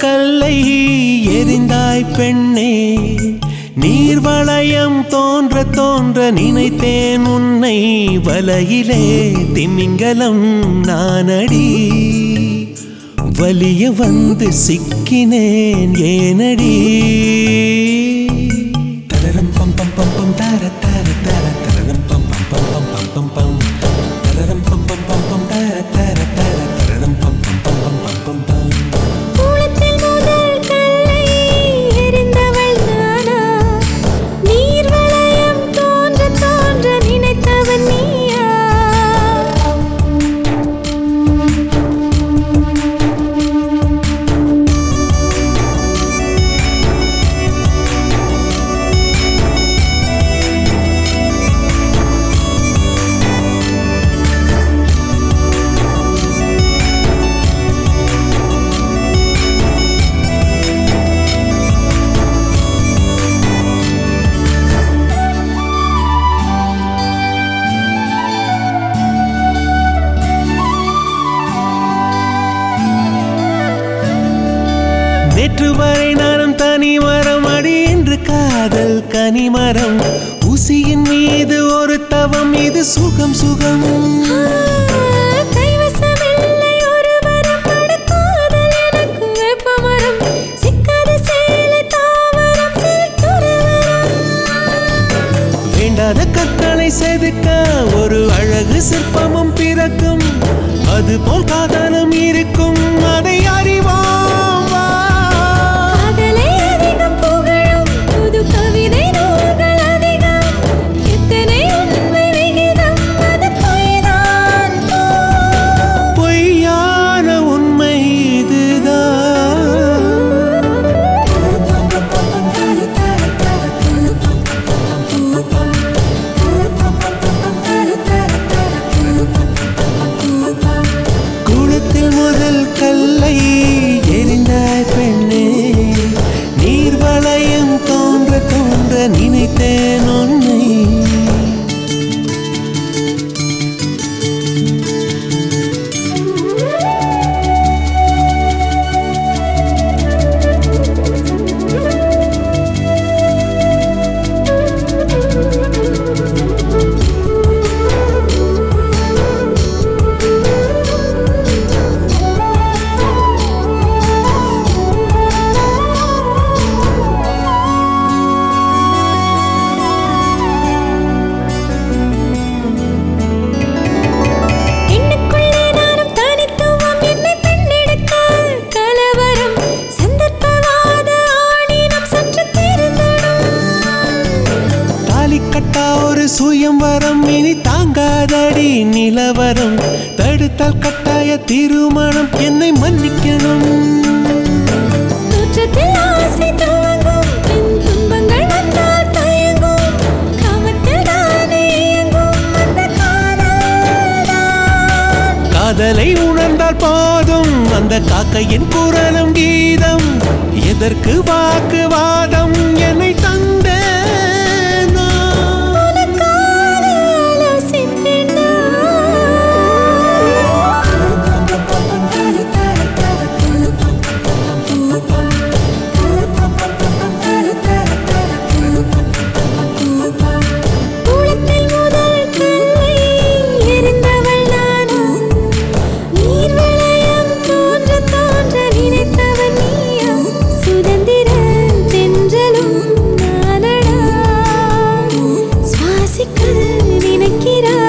கல்லை எரிந்தாய் பெண்ணே நீர்வளையம் தோன்ற தோன்ற நினைத்தேன் உன்னை வலையிலே திமிங்கலம் நானடி வலிய வந்து சிக்கினேன் ஏனடி தரரம் பம் பம் பம் பம் தர தர தர தரரம் பம் பம் பம் பம் பம் பம் பம் தரரம் பம் பம் பம் பம் தர தர தர தரரம் பம் பம் பம் பம் பம் பம் பம் கூளத்தில் முதல் கல்லை எறிந்தவள் நானா நீர்வளையம் தோன்ற தோன்ற நினைத்தவன் நீயா நேற்று வரை நானும் தனி மரம் அடி என்று காதல் கனிமரம் ஊசியின் மீது ஒரு தவம் இது சுகம் சுகம் கைவசமில்லை ஒரு வரம் படுக்காதல் எனக்கு வேப்பமரம் சிக்காத சேலை தாவரம் சில்குரவரம் வேண்டாத கற்களை செதுக்க ஒரு அழகு சிற்பமும் பிறக்கும் அது போல் காதலும் இருக்கும் அதை அறிவோம் வா. காதலை அதிகம் புகழும் புது கவிதை நூல்கள் அதிகம் எத்தனை உண்மை விகிதம் அது பொய்தான் போ. பொய்யான உண்மை இதுதான் குளத்தில் முதல் கல்லை எரிந்தாய் பெண்ணே நீர்வளையம் தோன்ற தோன்ற நினைத்தேன் உன்னை எண்ணுக்குள்ளே நானும் தனித்துவம் என்னை பெண்ணெடுக்க கலவரம் சந்தர்ப்பவாத ஆணினம் சற்று திருந்தணும் தாலி கட்டா ஒரு சுயம்வரம் இனி தாங்காதடி நிலவரம் தடுத்தால் கட்டாய திருமணம் என்னை மன்னிக்கணும் தோற்றத்தில் ஆசை துவங்கும் பின் துன்பங்கள் வந்தால் தயங்கும் காமத்தில் தானே இயங்கும் அந்த காதல்தான் காதலை உணர்ந்தால் போதும் அந்த காக்கையின் குரலும் கீதம் எதற்கு வாக்குவாதம் என்னை தந்தேன் நான். உனக்காக ஆலோசித்தேன் கூளத்தில் முதல் கல்லை எறிந்தவள் நானா நீர்வளையம் தோன்ற தோன்ற நினைத்தவன் நீயா சுதந்திர தென்றலும் நானடா சுவாசிக்க நினைக்கிறாய்